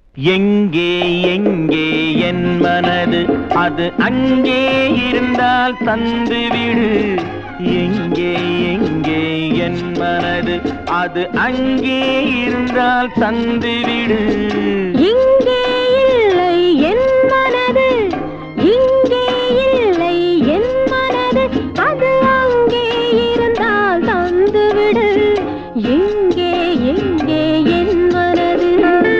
எங்கே எங்கே என் மனது அது அங்கே இருந்தால் தந்துவிடு எங்கே எங்கே என் மனது அது அங்கே இருந்தால் தந்துவிடு இங்கே இல்லை என் மனது இங்கே இல்லை என் மனது அது அங்கே இருந்தால் தந்துவிடு எங்கே எங்கே என் மனது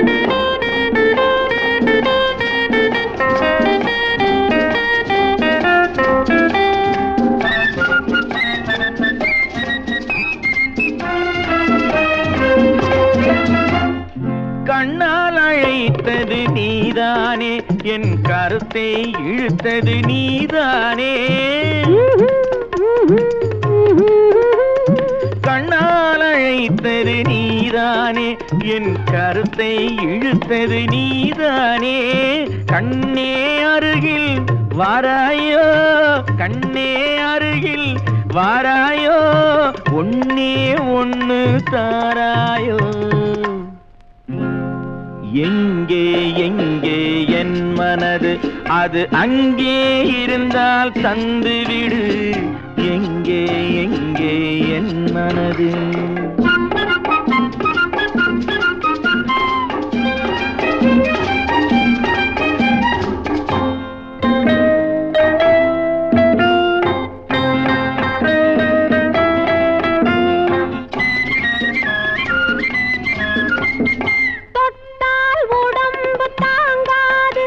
கண்ணால் அழைத்தது நீதானே என் கருத்தை இழுத்தது நீதானே கண்ணால் அழைத்தது நீதானே என் கருத்தை இழுத்தது நீதானே கண்ணே அருகில் வாராயோ கண்ணே அருகில் வாராயோ ஒன்னே ஒன்னு தாராயோ எங்கே எங்கே என் மனது அது அங்கே இருந்தால் தந்துவிடு எங்கே எங்கே என் மனது தொட்டால் உடம்பு தாங்காது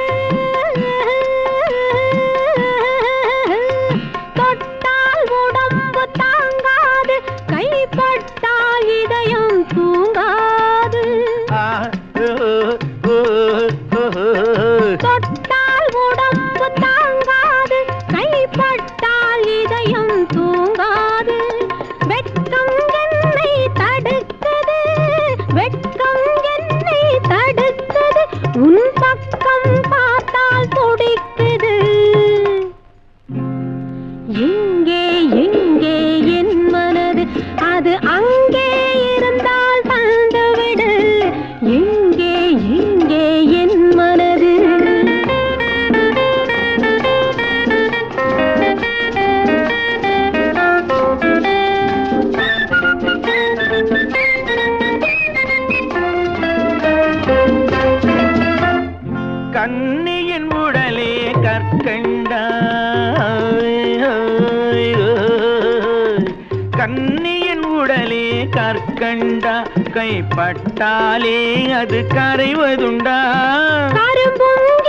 தொட்டால் உடம்பு தாங்காது கைப்பட்டால் இதயம் தூங்காது ஆ, ஓ, ஓ, ஓ, ஓ. தொட்டால் உடம்பு தாங்காது கைப்பட்டால் இதயம் தூங்காது வெட்கம் என்னை தடுக்குது வெட்கம் என்னை தடுக்குது உன் பக்கம் பார்த்தால் துடிக்குது எங்கே எங்கே என் மனது அது அங்கே இருந்தால் தந்துவிடு எங்கே எங்கே என் மனது கண்ணியின் உடலே கற்கண்டா கண்ணியின் உடலே கற்கண்டா கைப்பட்டாலே அது கரைவதுண்டா கரும்பும்